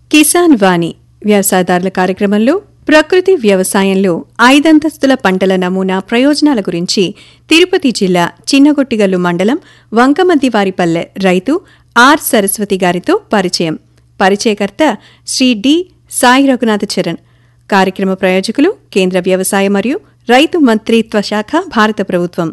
కిసాన్ వాణి వ్యవసాయదారుల కార్యక్రమంలో ప్రకృతి వ్యవసాయంలో ఐదంతస్తుల పంటల నమూనా ప్రయోజనాల గురించి తిరుపతి జిల్లా చిన్నగొట్టిగల్లు మండలం వంకమద్దివారిపల్లె రైతు ఆర్ సరస్వతి గారితో పరిచయం పరిచయకర్త శ్రీ డి సాయి రఘునాథ చరణ్ కార్యక్రమ ప్రయోజకులు కేంద్ర వ్యవసాయ మరియు రైతు మంత్రిత్వ శాఖ భారత ప్రభుత్వం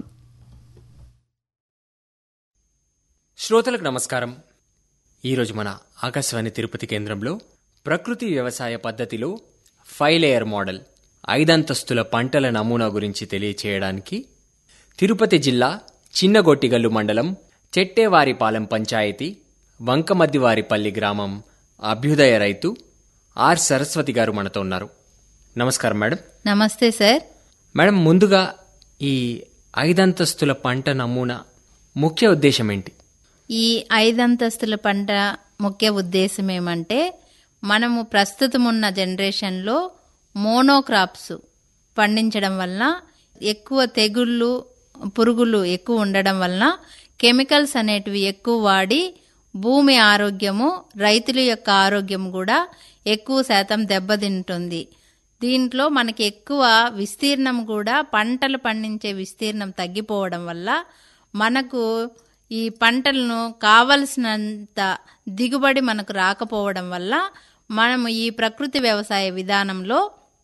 శ్రోతలకు నమస్కారం ఈరోజు మన ఆకాశవాణి తిరుపతి కేంద్రంలో ప్రకృతి వ్యవసాయ పద్ధతిలో ఫైవ్ లేయర్ మోడల్ ఐదంతస్తుల పంటల నమూనా గురించి తెలియచేయడానికి తిరుపతి జిల్లా చిన్నగొట్టిగల్లు మండలం చెట్టేవారిపాలెం పంచాయతీ వంకమద్దివారిపల్లి గ్రామం అభ్యుదయ రైతు ఆర్ సరస్వతి గారు మనతో ఉన్నారు నమస్కారం మేడం నమస్తే సార్ మేడం ముందుగా ఈ ఐదంతస్తుల పంట నమూనా ముఖ్య ఉద్దేశం ఏంటి ఈ ఐదంతస్తుల పంట ముఖ్య ఉద్దేశం ఏమంటే మనము ప్రస్తుతం ఉన్న జనరేషన్లో మోనోక్రాప్స్ పండించడం వలన ఎక్కువ తెగుళ్ళు పురుగులు ఎక్కువ ఉండడం వలన కెమికల్స్ అనేటివి ఎక్కువ వాడి భూమి ఆరోగ్యము రైతుల యొక్క ఆరోగ్యం కూడా ఎక్కువ శాతం దెబ్బతింటుంది దీంట్లో మనకి ఎక్కువ విస్తీర్ణం కూడా పంటలు పండించే విస్తీర్ణం తగ్గిపోవడం వల్ల మనకు ఈ పంటలను కావలసినంత దిగుబడి మనకు రాకపోవడం వల్ల మనము ఈ ప్రకృతి వ్యవసాయ విధానంలో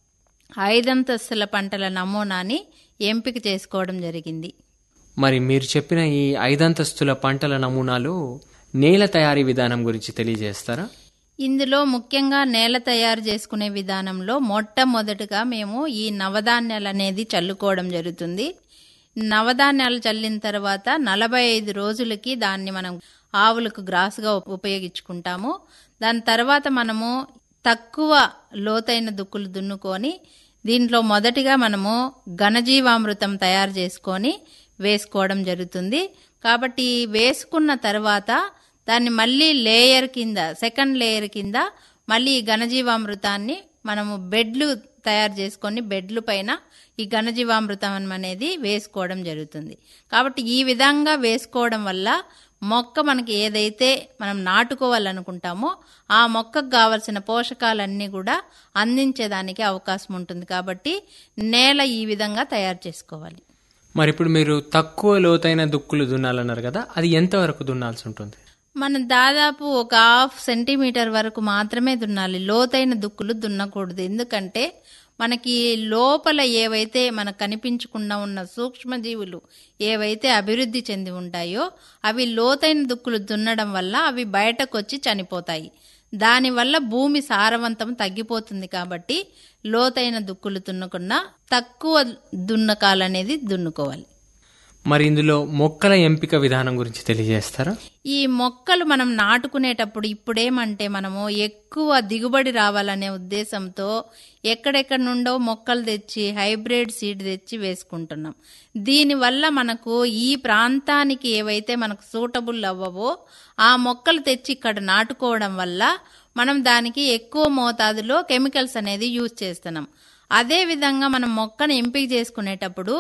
ఐదంతస్తుల పంటల నమూనాని ఎంపిక చేసుకోవడం జరిగింది మరి మీరు చెప్పిన ఈ ఐదంతస్తుల పంటల నమూనాలో నేల తయారీ విధానం గురించి తెలియజేస్తారా ఇందులో ముఖ్యంగా నేల తయారు చేసుకునే విధానంలో మొట్టమొదటిగా మేము ఈ నవధాన్యాలు అనేది చల్లుకోవడం జరుగుతుంది నవధాన్యాలు చల్లిన తర్వాత నలభై ఐదు రోజులకి దాన్ని మనం ఆవులకు గ్రాసుగా ఉపయోగించుకుంటాము దాని తర్వాత మనము తక్కువ లోతైన దుక్కులు దున్నుకొని దీంట్లో మొదటిగా మనము ఘనజీవామృతం తయారు చేసుకొని వేసుకోవడం జరుగుతుంది కాబట్టి వేసుకున్న తర్వాత దాన్ని మళ్ళీ లేయర్ కింద సెకండ్ లేయర్ కింద మళ్ళీ ఈ ఘనజీవామృతాన్ని మనము బెడ్లు తయారు చేసుకొని బెడ్లు పైన ఈ ఘనజీవామృతం అనేది వేసుకోవడం జరుగుతుంది కాబట్టి ఈ విధంగా వేసుకోవడం వల్ల మొక్క మనకి ఏదైతే మనం నాటుకోవాలనుకుంటామో ఆ మొక్కకు కావలసిన పోషకాలన్నీ కూడా అందించేదానికి అవకాశం ఉంటుంది కాబట్టి నేల ఈ విధంగా తయారు చేసుకోవాలి మరి ఇప్పుడు మీరు తక్కువ లోతైన దుక్కులు దున్నాలన్నారు కదా అది ఎంతవరకు దున్నాల్సి ఉంటుంది మనం దాదాపు ఒక హాఫ్ సెంటీమీటర్ వరకు మాత్రమే దున్నాలి లోతైన దుక్కులు దున్నకూడదు ఎందుకంటే మనకి లోపల ఏవైతే మనకు కనిపించకుండా ఉన్న సూక్ష్మజీవులు ఏవైతే అభివృద్ధి చెంది ఉంటాయో అవి లోతైన దుక్కులు దున్నడం వల్ల అవి బయటకు వచ్చి చనిపోతాయి దానివల్ల భూమి సారవంతం తగ్గిపోతుంది కాబట్టి లోతైన దుక్కులు దున్నకుండా తక్కువ దున్నకాలనేది దున్నుకోవాలి మరి ఇందులో మొక్కల ఎంపిక విధానం గురించి తెలియజేస్తారా ఈ మొక్కలు మనం నాటుకునేటప్పుడు ఇప్పుడేమంటే మనము ఎక్కువ దిగుబడి రావాలనే ఉద్దేశంతో ఎక్కడెక్కడ నుండో మొక్కలు తెచ్చి హైబ్రిడ్ సీడ్ తెచ్చి వేసుకుంటున్నాం దీనివల్ల మనకు ఈ ప్రాంతానికి ఏవైతే మనకు సూటబుల్ అవ్వవో ఆ మొక్కలు తెచ్చి ఇక్కడ నాటుకోవడం వల్ల మనం దానికి ఎక్కువ మోతాదులో కెమికల్స్ అనేది యూజ్ చేస్తున్నాం అదే విధంగా మనం మొక్కను ఎంపిక చేసుకునేటప్పుడు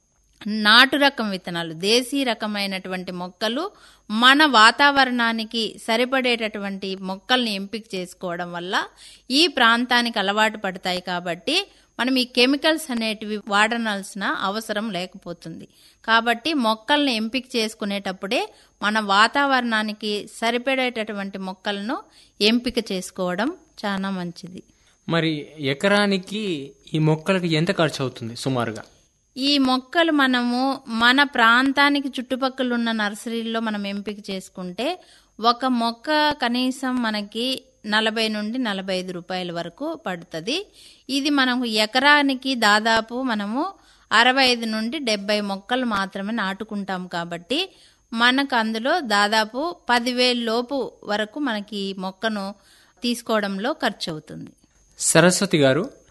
నాటు రకం విత్తనాలు దేశీ రకమైనటువంటి మొక్కలు మన వాతావరణానికి సరిపడేటటువంటి మొక్కల్ని ఎంపిక చేసుకోవడం వల్ల ఈ ప్రాంతానికి అలవాటు పడతాయి కాబట్టి మనం ఈ కెమికల్స్ అనేటివి వాడనాల్సిన అవసరం లేకపోతుంది కాబట్టి మొక్కల్ని ఎంపిక చేసుకునేటప్పుడే మన వాతావరణానికి సరిపడేటటువంటి మొక్కలను ఎంపిక చేసుకోవడం చాలా మంచిది మరి ఎకరానికి ఈ మొక్కలకు ఎంత ఖర్చు అవుతుంది సుమారుగా ఈ మొక్కలు మనము మన ప్రాంతానికి చుట్టుపక్కల ఉన్న నర్సరీల్లో మనం ఎంపిక చేసుకుంటే ఒక మొక్క కనీసం మనకి నలభై నుండి నలభై ఐదు రూపాయల వరకు పడుతుంది ఇది మనకు ఎకరానికి దాదాపు మనము అరవై ఐదు నుండి డెబ్బై మొక్కలు మాత్రమే నాటుకుంటాం కాబట్టి మనకు అందులో దాదాపు పదివేల లోపు వరకు మనకి మొక్కను తీసుకోవడంలో ఖర్చు అవుతుంది సరస్వతి గారు